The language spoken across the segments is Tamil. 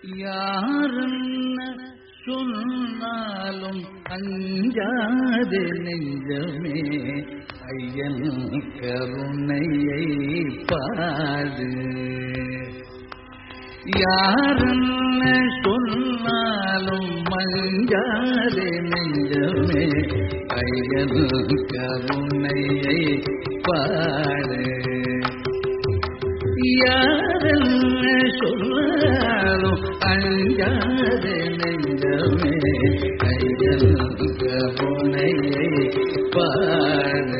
யாருன்ன சொன்னாலும் அஞ்சாது நெஞ்சமே ஐயன் கருணையை பாடு யாருன்ன சொன்னாலும் மஞ்சாது நெஞ்சமே ஐயன் கருணையை பாடு யாரென்ன சொன்னாலும் அஞ்சாது நெஞ்சமே ஐயன் கருணையை பாடு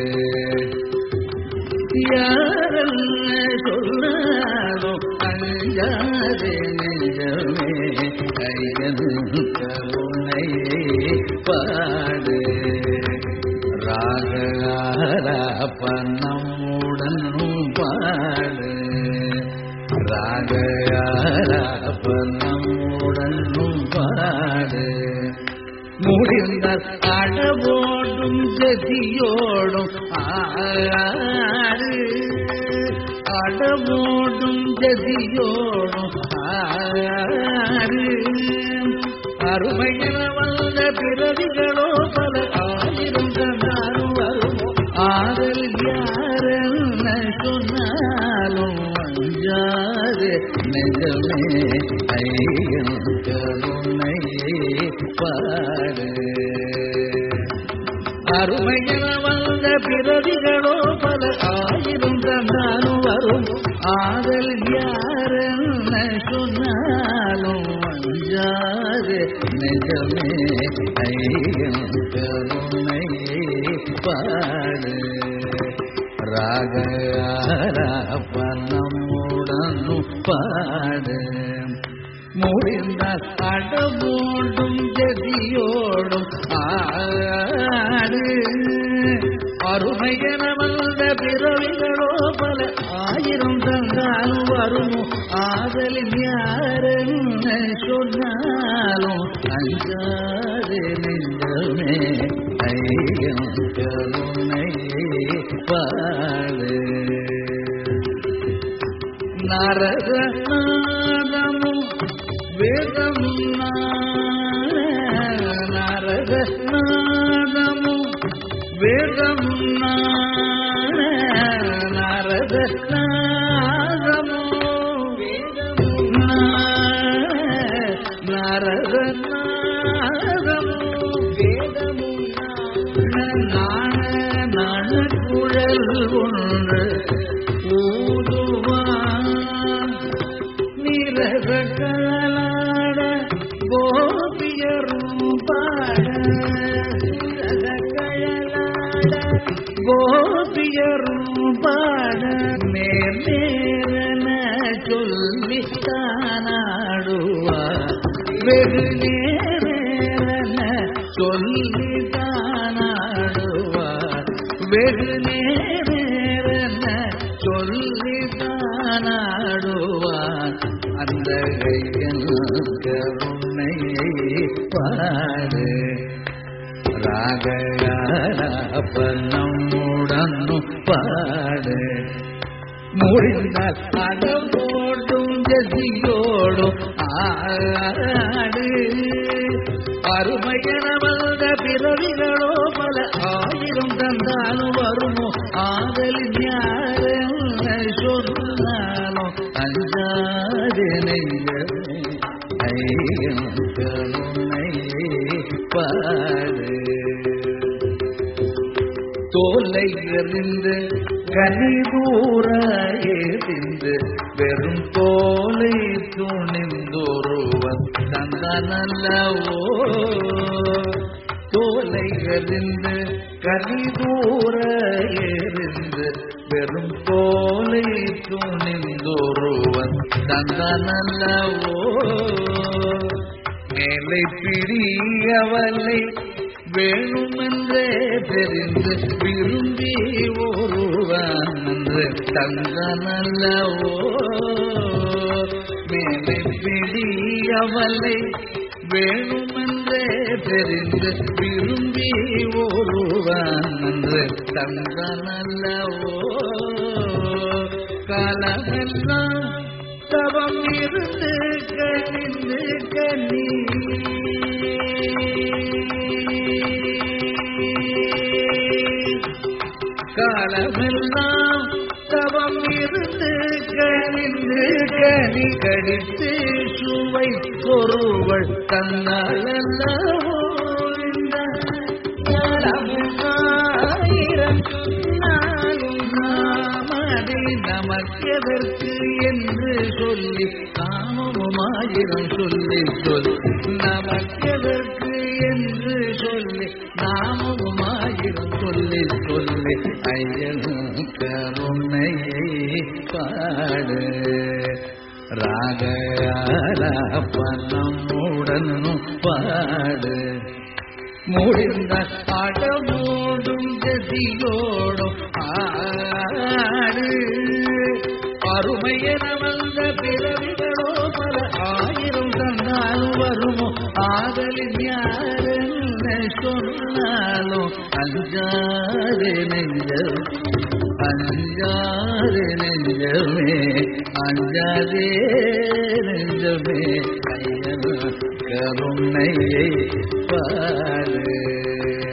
யாரென்ன சொன்னாலும் அஞ்சாது நெஞ்சமே ஐயன் கருணையை பாடு ராகலாபனமுடனும் பாடு ராகலாபனமுடனும் பாடு முடிந்தால் அடவோடும் கதியோடும் ஆடு அடவோடும் கதியோடும் ஆடு அருமையென வந்த பிறவிகளோ பல ஆயிரம் கண்டாலும் வருமோ ஆதல் யாரென்ன சொன்னாலும் அஞ்சாது நிஜமே ஐயன் கருணையை பாடு அருமையென வந்த பிறவிகளோ பல ஆயிரம் தந்தாலும் வரும் ஆதல் யாரென்ன சொன்னாலும் அஞ்சாது நிஜமே ஐயன் கருணையை பாடு ராகப்பனமுடனும் பாடு முடிந்தால் அடமோடும் ஜதியோடும் ஆடு அருமையன வந்த பிறவிகளோ பல ஆயிரம் தந்தாலும் வருமோ ஆதலின் யாரென்ன சொன்னாலும் அஞ்சாது நெஞ்சமே ஐயம் கருணையை பாடு நரகநாதமும் வேதமும் நரகநாதமும் வேதமும் நரகநாதமும் நரகநாதமும் வேதமும் நான நான குழல் ஒன்று ஊதுவான் நிரகலாட கோபியரும் பாட நிரகலாட கோபியரும் பாட நேர்நேரன சொல்லி தானாடுவா வெகு நேரன சொல்லி தானாடுவா வெகு நேரன சொல்லி தானாடுவான் அந்த கையன் கருணையை பாடு ராகப்பனமுடனும் பாடு முடிந்தால் அடமோடும் ஜதியோடும் ஆடு அருமையன வந்த பிறவிகளோ பல ஆயிரம் தந்தாலும் வருமோ ஆதலின் யாரென்ன சொன்னாலும் அஞ்சாது நெஞ்சமே ஐயம் கருணையை பாடு தோலை எறிந்து கனிதூர எறிந்து வெறும் தோலை துணிந்தொருவன் தந்தனல்லவோ தோலை எறிந்து கனிதூர எறிந்து வெறும் தோலை துணிந்தொருவன் தந்தனல்லவோ மேலை பிரியவலை வேணுமென்றே தெரிந்து விரும்பி ஒருவன் என்று தங்கனல்லவோ மேலை பிடியவலை வேணுமென்றே தெரிந்து விரும்பி ஒருவன் என்று தங்கனல்லவோ காலமெல்லாம் தவம் இருந்து கணிந்து கனி காலமெல்லாம் தவம் இருந்து கணிந்து கனி கடித்து சுவை பொருவள் தன்னாலல்லவோ இந்த ஆயிரம் சொன்னாலும் நாமதை நமக்கெதற்கு என்று சொல்லி நாமும் ஆயிரம் சொல்லி சொல் நமக்கெதற்கு என்று சொல்லி நாமும் ஆயிரம் சொல்லி சொல்லி ஐயன் கருணையை பாடு ராகலாபனமுடன் பாடு முடிந்த அடமோடும் கதியோடும் ஆடு அருமையென வந்த பிறவிகளோ பல ஆயிரம் தன்னாலும் வருமோ ஆதலின் யாரென்ன சொன்னாலும் அஞ்சாறு நெஞ்சம் அஞ்சாறு நெஞ்சமே அஞ்சாதே நெஞ்சமே ஐயன் கருணையை பாடு